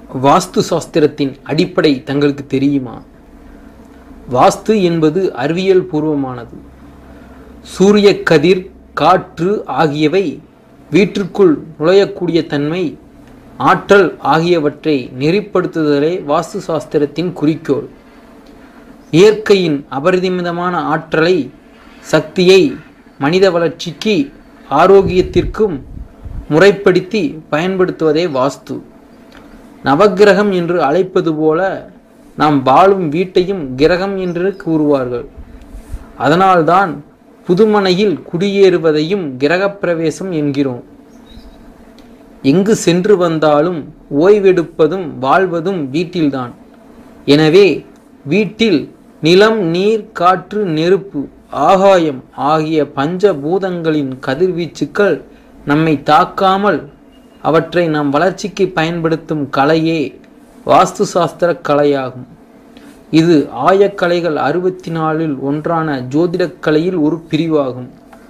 வாஸ்து சாஸ்திரத்தின் அடிப்படை தங்களுக்கு தெரியுமா வாஸ்து என்பது அறிவியல் பூர்வமானது சூரிய கதிர் காற்று ஆகியவை வீட்டிற்குள் நுழையக்கூடிய தன்மை ஆற்றல் ஆகியவற்றை நெறிப்படுத்துதலே வாஸ்து சாஸ்திரத்தின் குறிக்கோள் இயற்கையின் அபரிமிதமான ஆற்றலை சக்தியை மனித வளர்ச்சிக்கு ஆரோக்கியத்திற்கும் முறைப்படுத்தி பயன்படுத்துவதே வாஸ்து நவக்கிரகம் என்று அழைப்பது போல நாம் வாழும் வீட்டையும் கிரகம் என்று கூறுவார்கள் அதனால்தான் புதுமனையில் குடியேறுவதையும் கிரகப்பிரவேசம் என்கிறோம் எங்கு சென்று வந்தாலும் ஓய்வெடுப்பதும் வாழ்வதும் வீட்டில்தான் எனவே வீட்டில் நிலம் நீர் காற்று நெருப்பு ஆகாயம் ஆகிய பஞ்ச பூதங்களின் கதிர்வீச்சுக்கள் நம்மை தாக்காமல் அவற்றை நம் வளர்ச்சிக்கு பயன்படுத்தும் கலையே வாஸ்து சாஸ்திர கலையாகும் இது ஆயக்கலைகள் அறுபத்தி நாலில் ஒன்றான ஜோதிடக் கலையில் ஒரு பிரிவாகும்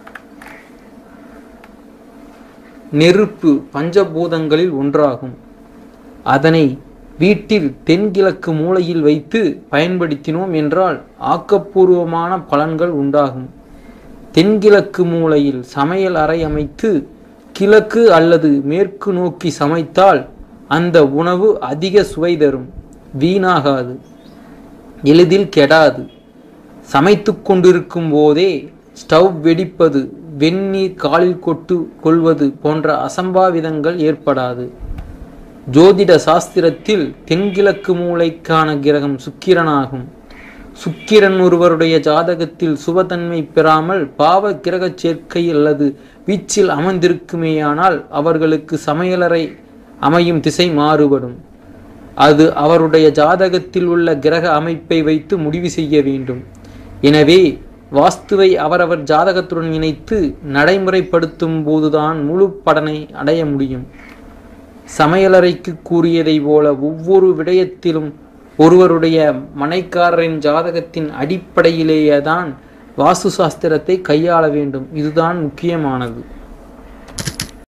நெருப்பு பஞ்சபூதங்களில் ஒன்றாகும் அதனை வீட்டில் தென்கிழக்கு மூலையில் வைத்து பயன்படுத்தினோம் என்றால் ஆக்கப்பூர்வமான பலன்கள் உண்டாகும் தென்கிழக்கு மூலையில் சமையல் அறை அமைத்து கிழக்கு அல்லது மேற்கு நோக்கி சமைத்தால் அந்த உணவு அதிக சுவை தரும் வீணாகாது எளிதில் கெடாது சமைத்து கொண்டிருக்கும் போதே ஸ்டவ் வெடிப்பது வெந்நீர் காலில் கொட்டு கொள்வது போன்ற அசம்பாவிதங்கள் ஏற்படாது ஜோதிட சாஸ்திரத்தில் தென்கிழக்கு மூளைக்கான கிரகம் சுக்கிரனாகும் சுக்கிரன் ஒருவருடைய ஜாதகத்தில் சுபத்தன்மை பெறாமல் பாவ கிரக சேர்க்கை அல்லது வீச்சில் அமர்ந்திருக்குமேயானால் அவர்களுக்கு சமையலறை அமையும் திசை மாறுபடும் அது அவருடைய ஜாதகத்தில் உள்ள கிரக அமைப்பை வைத்து முடிவு செய்ய வேண்டும் எனவே வாஸ்துவை அவரவர் ஜாதகத்துடன் இணைத்து நடைமுறைப்படுத்தும் போதுதான் முழு பலனை அடைய முடியும் சமையலறைக்கு கூறியதை போல ஒவ்வொரு விடயத்திலும் ஒருவருடைய மனைக்காரரின் ஜாதகத்தின் அடிப்படையிலேயே தான் வாஸ்து சாஸ்திரத்தை கையாள வேண்டும் இதுதான் முக்கியமானது